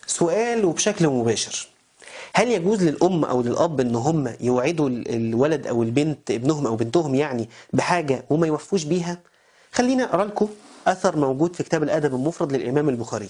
سؤال وبشكل مباشر هل يجوز للأم أو للأب إن هم يوعدوا ال- الولد أو البنت ابنهم أو بنتهم يعني بحاجة وما يوفوش بيها؟ خلينا أقرأ لكم أثر موجود في كتاب الأدب المفرد للإمام البخاري.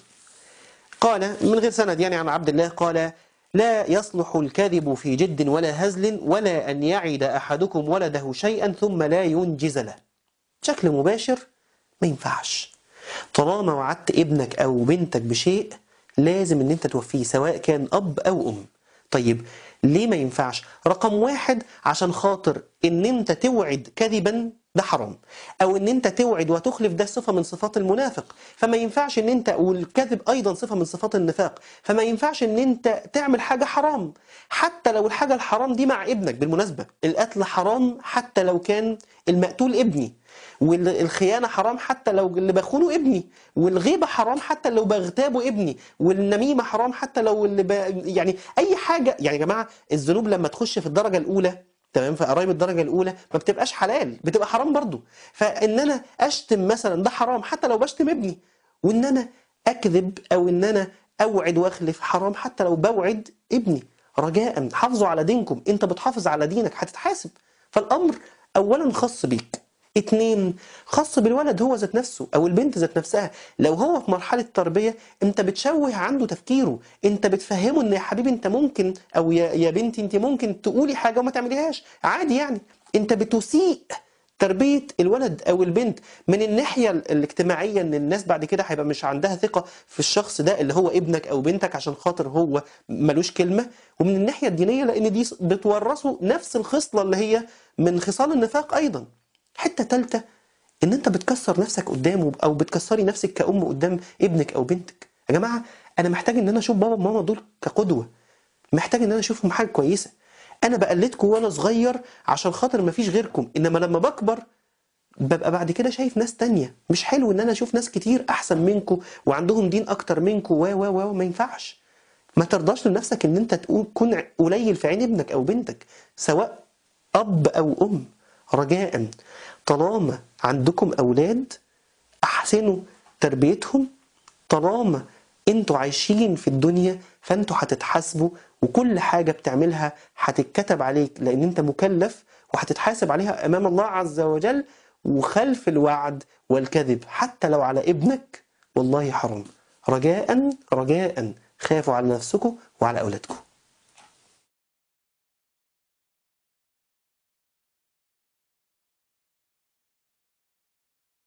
قال من غير سند يعني عن عبد الله قال لا يصلح الكذب في جد ولا هزل ولا أن يعد أحدكم ولده شيئا ثم لا ينجز له. بشكل مباشر ما ينفعش. طالما وعدت ابنك أو بنتك بشيء لازم ان انت توفيه سواء كان اب او ام طيب ليه ما ينفعش رقم واحد عشان خاطر ان انت توعد كذبا ده حرام او ان انت توعد وتخلف ده صفه من صفات المنافق فما ينفعش ان انت والكذب ايضا صفه من صفات النفاق فما ينفعش ان انت تعمل حاجه حرام حتى لو الحاجه الحرام دي مع ابنك بالمناسبه القتل حرام حتى لو كان المقتول ابني والخيانه حرام حتى لو اللي بخونه ابني والغيبه حرام حتى لو بغتابه ابني والنميمه حرام حتى لو اللي ب... يعني اي حاجه يعني يا جماعه الذنوب لما تخش في الدرجه الاولى تمام في قرايب الدرجه الاولى ما بتبقاش حلال بتبقى حرام برضو فان انا اشتم مثلا ده حرام حتى لو بشتم ابني وان انا اكذب او ان انا اوعد واخلف حرام حتى لو بوعد ابني رجاء حافظوا على دينكم انت بتحافظ على دينك هتتحاسب فالامر اولا خاص بيك اتنين خاص بالولد هو ذات نفسه او البنت ذات نفسها لو هو في مرحله تربيه انت بتشوه عنده تفكيره انت بتفهمه ان يا حبيبي انت ممكن او يا يا بنتي انت ممكن تقولي حاجه وما تعمليهاش عادي يعني انت بتسيء تربيه الولد او البنت من الناحيه الاجتماعيه ان الناس بعد كده هيبقى مش عندها ثقه في الشخص ده اللي هو ابنك او بنتك عشان خاطر هو ملوش كلمه ومن الناحيه الدينيه لان دي بتورثه نفس الخصله اللي هي من خصال النفاق ايضا حته ثالثه ان انت بتكسر نفسك قدامه او بتكسري نفسك كأم قدام ابنك او بنتك يا جماعه انا محتاج ان انا اشوف بابا وماما دول كقدوه محتاج ان انا اشوفهم حاجه كويسه انا بقلدكم وانا صغير عشان خاطر ما فيش غيركم انما لما بكبر ببقى بعد كده شايف ناس تانية مش حلو ان انا اشوف ناس كتير احسن منكم وعندهم دين اكتر منكم و و و ما ينفعش ما ترضاش لنفسك ان انت تكون تكون قليل في عين ابنك او بنتك سواء اب او ام رجاء طالما عندكم اولاد احسنوا تربيتهم طالما انتوا عايشين في الدنيا فانتوا هتتحاسبوا وكل حاجة بتعملها هتتكتب عليك لان انت مكلف وهتتحاسب عليها امام الله عز وجل وخلف الوعد والكذب حتى لو على ابنك والله حرام رجاء رجاء خافوا على نفسكم وعلى اولادكم